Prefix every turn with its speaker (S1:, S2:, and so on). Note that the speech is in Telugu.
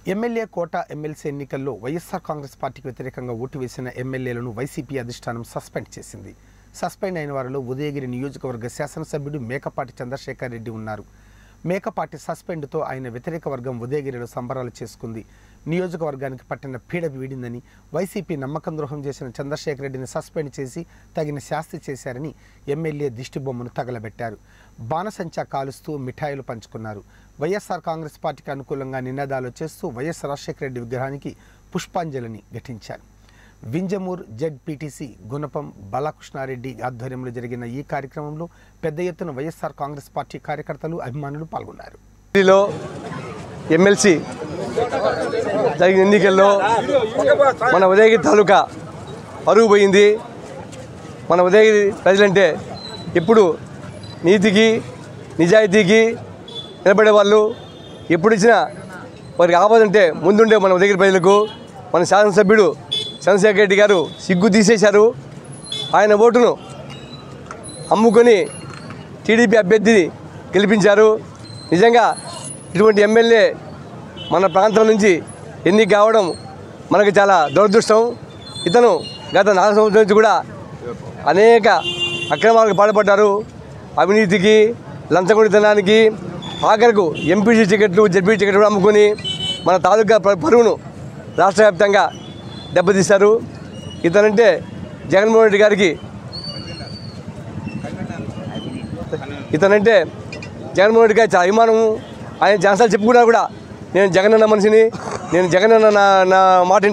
S1: ఎమ్మెల్యే కోట ఎమ్మెల్సీ ఎన్నికల్లో వైఎస్ఆర్ కాంగ్రెస్ పార్టీకి వ్యతిరేకంగా ఓటు వేసిన ఎమ్మెల్యేలను వైసీపీ అధిష్టానం సస్పెండ్ చేసింది సస్పెండ్ అయిన వారిలో ఉదయగిరి నియోజకవర్గ శాసనసభ్యుడు మేకపాటి చంద్రశేఖర్ రెడ్డి ఉన్నారు మేకపాటి సస్పెండ్తో ఆయన వ్యతిరేక వర్గం ఉదయగిరిలో సంబరాలు చేసుకుంది నియోజకవర్గానికి పట్టిన పీడ వీడిందని వైసీపీ నమ్మకం ద్రోహం చేసిన చంద్రశేఖర్ రెడ్డిని సస్పెండ్ చేసి తగిన శాస్తి చేశారని ఎమ్మెల్యే దిష్టిబొమ్మను తగలబెట్టారు బాణసంచా కాలుస్తూ మిఠాయిలు పంచుకున్నారు వైఎస్ఆర్ కాంగ్రెస్ పార్టీకి అనుకూలంగా నినాదాలు చేస్తూ వైఎస్ రాజశేఖర రెడ్డి విగ్రహానికి పుష్పాంజలిని ఘటించారు వింజమూర్ జెడ్పీటీసీ గుణపం బాలకృష్ణారెడ్డి ఆధ్వర్యంలో జరిగిన ఈ కార్యక్రమంలో పెద్ద ఎత్తున వైఎస్ఆర్ కాంగ్రెస్ పార్టీ కార్యకర్తలు అభిమానులు పాల్గొన్నారు
S2: ఢిల్లీలో ఎమ్మెల్సీ జరిగిన ఎన్నికల్లో మన ఉదయగిరి తాలూకా పరుగు పోయింది మన ఉదయగిరి ప్రజలంటే ఎప్పుడు నీతికి నిజాయితీకి నిలబడే వాళ్ళు ఎప్పుడు ఇచ్చినా వారికి ఆపదంటే ముందుండే మన ఉదయగిరి ప్రజలకు మన శాసనసభ్యుడు చంద్రశేఖర్ రెడ్డి గారు సిగ్గు తీసేశారు ఆయన ఓటును అమ్ముకొని టీడీపీ అభ్యర్థిని గెలిపించారు నిజంగా ఇటువంటి ఎమ్మెల్యే మన ప్రాంతం నుంచి ఎన్నిక కావడం మనకు చాలా దురదృష్టం ఇతను గత నాలుగు సంవత్సరాల నుంచి కూడా అనేక అక్రమాలకు పాల్పడ్డారు అవినీతికి లంచగొడితనానికి ఆఖరకు ఎంపీసీ టికెట్లు జడ్పీ టికెట్లు కూడా అమ్ముకొని మన తాలూకా ప- పరువును రాష్ట్ర వ్యాప్తంగా దెబ్బతీశారు ఇతనంటే జగన్మోహన్ రెడ్డి గారికి ఇతనంటే జగన్మోహన్ రెడ్డి గారి చాలా అభిమానము ఆయన చాలాసార్లు చెప్పుకున్నా కూడా నేను జగన్ అన్న మనిషిని నేను జగన్ అన్న నా నా మాట